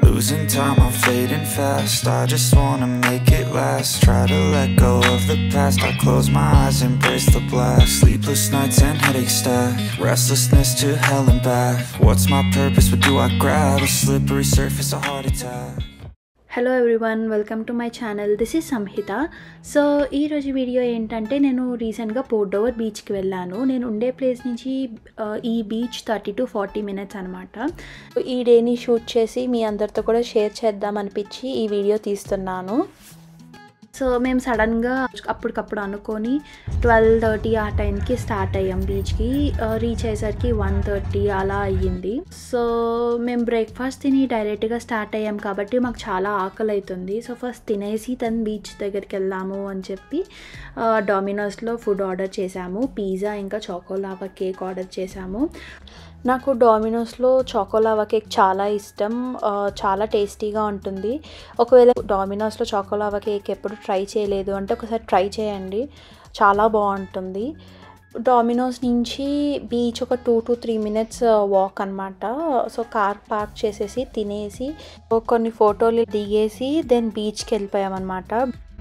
Losing time, I'm fading fast. I just wanna make it last. Try to let go of the past. I close my eyes, embrace the blast. Sleepless nights and headaches stack. Restlessness to hell and back. What's my purpose? What do I grab? A slippery surface, a heart attack. Hello everyone welcome to my channel this is Samhitha so ఈరోజు video ఏంటంటే నేను రీసెంట్గా పోర్డోవర్ బీచ్కి వెళ్ళాను నేను ఉండే place నుంచి ఆ, ఈ beach thirty to forty minutes అనమాట ఈ డేని షూట్ చేసి మీ అందరితో కూడా షేర్ చేద్దాం అనిపించి ఈ వీడియో తీస్తున్నాను సో మేము సడన్గా అప్పటికప్పుడు అనుకొని ట్వెల్వ్ థర్టీ ఆ టైంకి స్టార్ట్ అయ్యాం బీచ్కి రీచ్ అయ్యేసరికి వన్ థర్టీ అలా అయ్యింది సో మేము బ్రేక్ఫాస్ట్ తిని డైరెక్ట్గా స్టార్ట్ అయ్యాం కాబట్టి మాకు చాలా ఆకలి అవుతుంది సో ఫస్ట్ తినేసి తను బీచ్ దగ్గరికి వెళ్దాము అని చెప్పి డామినోస్లో ఫుడ్ ఆర్డర్ చేసాము పిజ్జా ఇంకా చాకోలావా కేక్ ఆర్డర్ చేసాము నాకు డామినోస్లో చాకోలావా కేక్ చాలా ఇష్టం ఆ, చాలా టేస్టీగా ఉంటుంది ఒకవేళ డామినోస్లో చాకోలావా కేక్ ఎప్పుడు ట్రై చేయలేదు అంటే ఒకసారి ట్రై చేయండి చాలా బాగుంటుంది డామినోస్ నుంచి బీచ్ ఒక two to three minutes walk అనమాట సో కార్ పార్క్ చేసేసి తినేసి కొన్ని ఫోటోలు దిగేసి దెన్ బీచ్కి వెళ్ళిపోయామన్నమాట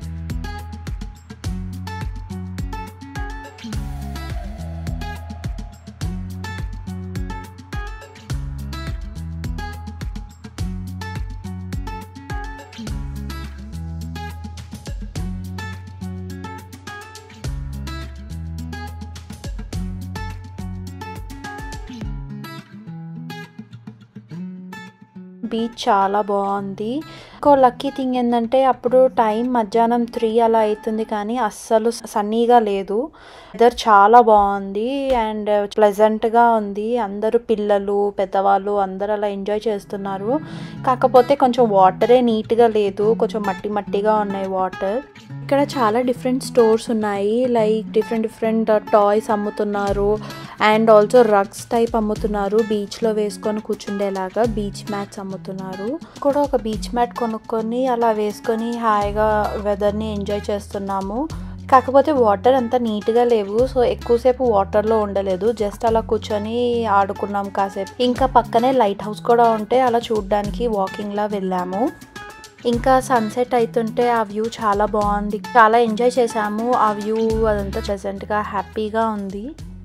బీచ్ చాలా బాగుంది ఇంకో లక్కీ థింగ్ ఏంటంటే అప్పుడు టైం మధ్యాహ్నం త్రీ అలా అవుతుంది కానీ అస్సలు సన్నీగా లేదు వెదర్ చాలా బాగుంది అండ్ ప్లెజెంట్గా ఉంది అందరూ పిల్లలు పెద్దవాళ్ళు అందరూ అలా ఎంజాయ్ చేస్తున్నారు కాకపోతే కొంచెం వాటరే నీట్గా లేదు కొంచెం మట్టి మట్టిగా ఉన్నాయి వాటర్ ఇక్కడ చాలా డిఫరెంట్ స్టోర్స్ ఉన్నాయి లైక్ డిఫరెంట్ డిఫరెంట్ టాయ్స్ అమ్ముతున్నారు అండ్ ఆల్సో రగ్స్ టైప్ అమ్ముతున్నారు బీచ్లో వేసుకొని కూర్చుండేలాగా బీచ్ మ్యాట్స్ అమ్ముతున్నారు కూడా ఒక బీచ్ మ్యాట్ కొనుక్కొని అలా వేసుకొని హాయిగా వెదర్ని ఎంజాయ్ చేస్తున్నాము కాకపోతే వాటర్ అంత నీట్గా లేవు సో ఎక్కువసేపు వాటర్లో ఉండలేదు జస్ట్ అలా కూర్చొని ఆడుకున్నాం కాసేపు ఇంకా పక్కనే లైట్ హౌస్ కూడా ఉంటే అలా చూడడానికి వాకింగ్లా వెళ్ళాము ఇంకా సన్సెట్ అవుతుంటే ఆ వ్యూ చాలా బాగుంది చాలా ఎంజాయ్ చేసాము ఆ వ్యూ అదంతా ప్రెజెంట్గా హ్యాపీగా ఉంది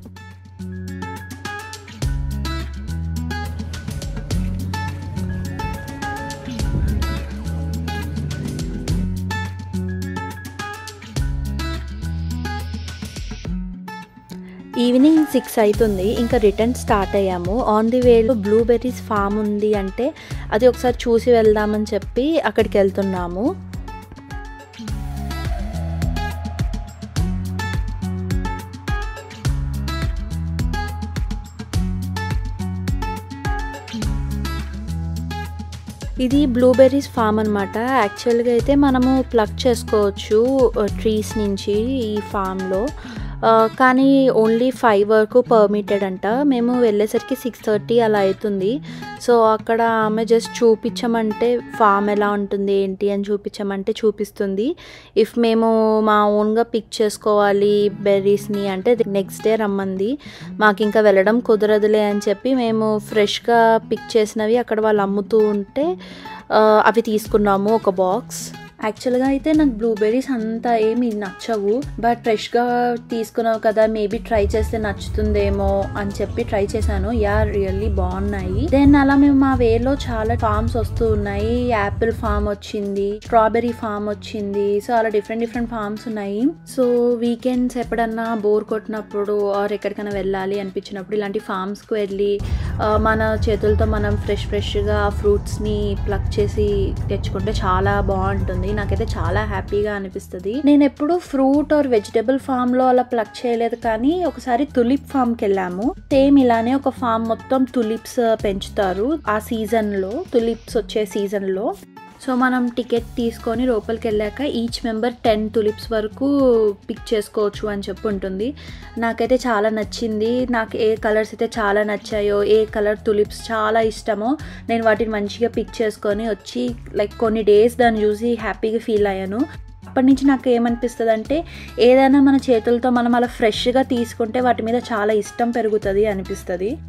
ఈవినింగ్ సిక్స్ అవుతుంది ఇంకా రిటర్న్ స్టార్ట్ అయ్యాము ఆన్ ది వేలో బ్లూబెర్రీస్ ఫామ్ ఉంది అంటే అది ఒకసారి చూసి వెళ్దామని చెప్పి అక్కడికి వెళ్తున్నాము ఇది బ్లూబెర్రీస్ ఫామ్ అనమాట యాక్చువల్గా అయితే మనము ప్లక్ చేసుకోవచ్చు ట్రీస్ నుంచి ఈ ఫామ్లో కానీ ఓన్లీ ఫైవ్ వరకు పర్మిటెడ్ అంట మేము వెళ్ళేసరికి సిక్స్ థర్టీ అలా అవుతుంది సో అక్కడ ఆమె జస్ట్ చూపించమంటే ఫామ్ ఎలా ఉంటుంది ఏంటి అని చూపించమంటే చూపిస్తుంది ఇఫ్ మేము మా ఓన్గా పిక్ చేసుకోవాలి బెర్రీస్ని అంటే నెక్స్ట్ డే రమ్మంది మాకు ఇంకా వెళ్ళడం కుదరదులే అని చెప్పి మేము ఫ్రెష్గా పిక్ చేసినవి అక్కడ వాళ్ళు అమ్ముతూ ఉంటే ఆ, అవి తీసుకున్నాము ఒక బాక్స్ యాక్చువల్గా అయితే నాకు బ్లూబెర్రీస్ అంత ఏమి నచ్చవు బట్ ఫ్రెష్గా తీసుకున్నావు కదా మేబీ ట్రై చేస్తే నచ్చుతుందేమో అని చెప్పి ట్రై చేశాను యా రియల్లీ బాగున్నాయి దెన్ అలా మేము మా వేలో చాలా ఫార్మ్స్ వస్తూ ఉన్నాయి యాపిల్ ఫామ్ వచ్చింది స్ట్రాబెర్రీ ఫామ్ వచ్చింది సో అలా డిఫరెంట్ డిఫరెంట్ ఫార్మ్స్ ఉన్నాయి సో వీకెండ్స్ ఎప్పుడన్నా బోర్ కొట్టినప్పుడు ఆర్ ఎక్కడికైనా వెళ్ళాలి అనిపించినప్పుడు ఇలాంటి ఫార్మ్స్కి వెళ్ళి ఆ, మన చేతులతో మనం ఫ్రెష్ ఫ్రెష్గా ఫ్రూట్స్ని ప్లక్ చేసి తెచ్చుకుంటే చాలా బాగుంటుంది నాకైతే చాలా హ్యాపీగా అనిపిస్తుంది నేను ఎప్పుడు ఫ్రూట్ ఆర్ వెజిటబుల్ ఫామ్ లో అలా ప్లక్ చేయలేదు కానీ ఒకసారి తులిప్ ఫామ్ కి వెళ్ళాము సేమ్ ఇలానే ఒక ఫామ్ మొత్తం తులిప్స్ పెంచుతారు ఆ సీజన్ లో తులిప్స్ వచ్చే సీజన్ లో సో మనం టికెట్ తీసుకొని లోపలికి వెళ్ళాక ఈచ్ మెంబర్ టెన్ తులిప్స్ వరకు పిక్ చేసుకోవచ్చు అని చెప్పి ఉంటుంది నాకైతే చాలా నచ్చింది నాకు ఏ కలర్స్ అయితే చాలా నచ్చాయో ఏ కలర్ తులిప్స్ చాలా ఇష్టమో నేను వాటిని మంచిగా పిక్ చేసుకొని వచ్చి లైక్ కొన్ని డేస్ దాన్ని చూసి హ్యాపీగా ఫీల్ అయ్యాను అప్పటి నుంచి నాకు ఏమనిపిస్తుంది అంటే ఏదైనా మన చేతులతో మనం అలా ఫ్రెష్గా తీసుకుంటే వాటి మీద చాలా ఇష్టం పెరుగుతుంది అనిపిస్తుంది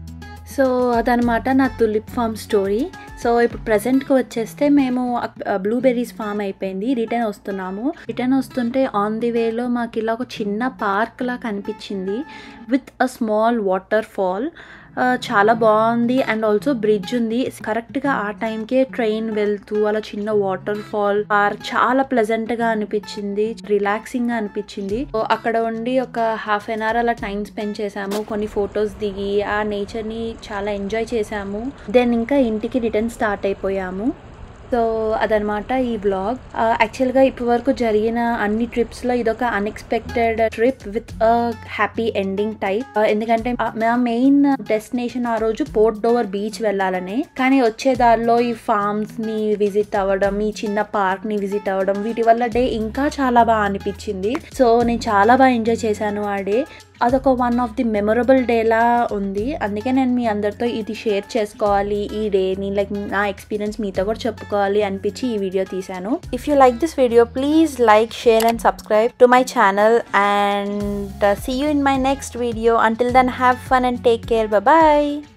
సో అదనమాట నా తులిప్ ఫామ్ స్టోరీ సో ఇప్పుడు ప్రజెంట్కి వచ్చేస్తే మేము బ్లూబెర్రీస్ ఫామ్ అయిపోయింది రిటర్న్ వస్తున్నాము రిటర్న్ వస్తుంటే ఆన్ ది వేలో మాకు ఇలా ఒక చిన్న పార్క్ లా కనిపించింది with a small waterfall చాలా బాగుంది అండ్ ఆల్సో బ్రిడ్జ్ ఉంది కరెక్ట్గా ఆ టైంకే ట్రైన్ వెళ్తూ అలా చిన్న వాటర్ ఫాల్ పార్క్ చాలా ప్లెజెంట్ గా అనిపించింది రిలాక్సింగ్ గా అనిపించింది సో అక్కడ ఉండి ఒక హాఫ్ అన్ అవర్ అలా టైం స్పెండ్ చేసాము కొన్ని ఫొటోస్ దిగి ఆ నేచర్ ని చాలా ఎంజాయ్ చేసాము దెన్ ఇంకా ఇంటికి రిటర్న్ స్టార్ట్ అయిపోయాము సో అదనమాట ఈ బ్లాగ్ యాక్చువల్గా ఇప్పటి వరకు జరిగిన అన్ని ట్రిప్స్లో ఇదొక unexpected trip with a happy ending type ఎందుకంటే మా మెయిన్ డెస్టినేషన్ ఆ రోజు పోర్ట్ డోవర్ బీచ్ వెళ్ళాలని కానీ వచ్చే దారిలో ఈ ఫార్మ్స్ ని విజిట్ అవ్వడం ఈ చిన్న పార్క్ ని విజిట్ అవ్వడం వీటి వల్ల డే ఇంకా చాలా బాగా అనిపించింది సో నేను చాలా బాగా ఎంజాయ్ చేశాను ఆ డే అదొక వన్ ఆఫ్ ది మెమొరబుల్ డేలా ఉంది అందుకే నేను మీ అందరితో ఇది షేర్ చేసుకోవాలి ఈ డేని లైక్ నా ఎక్స్పీరియన్స్ మీతో కూడా చెప్పుకోవాలి అనిపించి ఈ వీడియో తీశాను if you like this video please like share and subscribe to my channel and see you in my next video until then have fun and take care bye